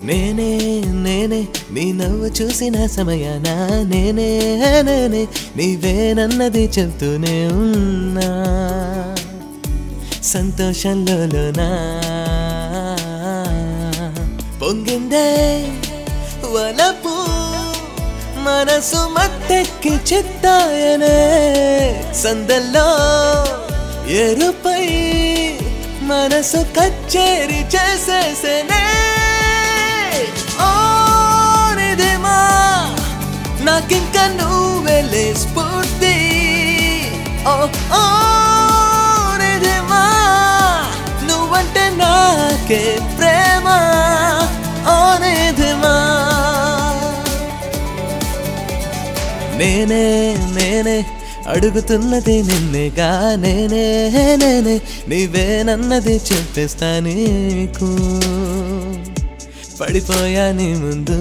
నేనే నేనే నీ నవ్వు చూసిన సమయాన నేనే నేనే నీవేనన్నది చెప్తూనే ఉన్నా సంతోషంలోనా పొంగిందే వలపు మనసు మత్తెక్కి చిత్తాయనే సందల్లో ఎరుపై మనసు కచ్చేరి చేసేసనే ఓ నిధిమా నాకింక నువ్వెలే స్ఫూర్తి ఓ ఓ నిధిమా నువ్వంటే నాకే ప్రేమ ఓ నిధిమా నేనే నేనే అడుగుతున్నది నిన్నేగా నేనే నేనే నీవేనన్నది చెప్పేస్తా నీకు పడిపోయా నీ ముందు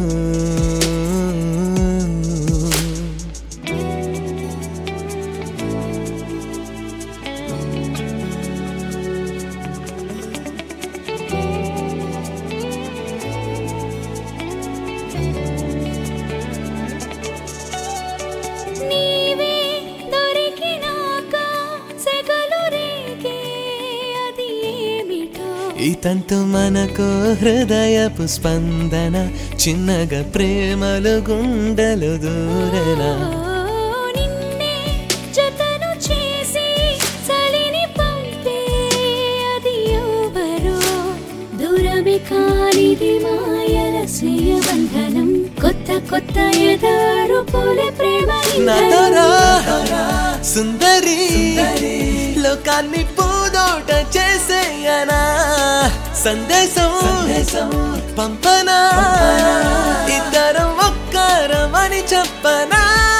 నీవే దొరికినాక సెగలు రేగే అది ఏమిటో ఈ తంతు మనకు హృదయపు స్పందన చిన్నగా ప్రేమలు గుండెలు దూరేనా ఓ, నిన్నే జతను చేసి చలిని పంపే అది ఎవరో దూరమే కానిది మాయల స్వీయ బంధనం కొత్త కొత్త ఎదారు పోలే ప్రేమ నాతోరా ఇంధనం. సుందరి లోకాన్ని పూదోట చేసేయనా సందేశం పంపనా ఇద్దరం ఒక్కరమని చెప్పనా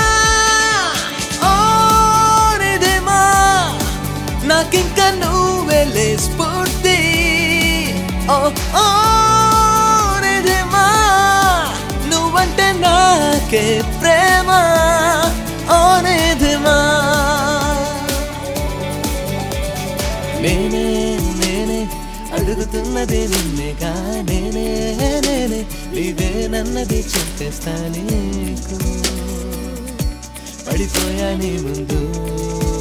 ఓ నిధిమా నాకింక నువ్వెలే స్ఫూర్తి ఓ ఓ నిధిమా నువ్వంటే నాకే ప్రేమ ఓ నిధిమా నేనే నేనే అడుగుతున్నది నిన్నేగా నేనే నేనే నీవేనన్నది చెప్పేస్తా నీకు పడిపోయా నీ ముందు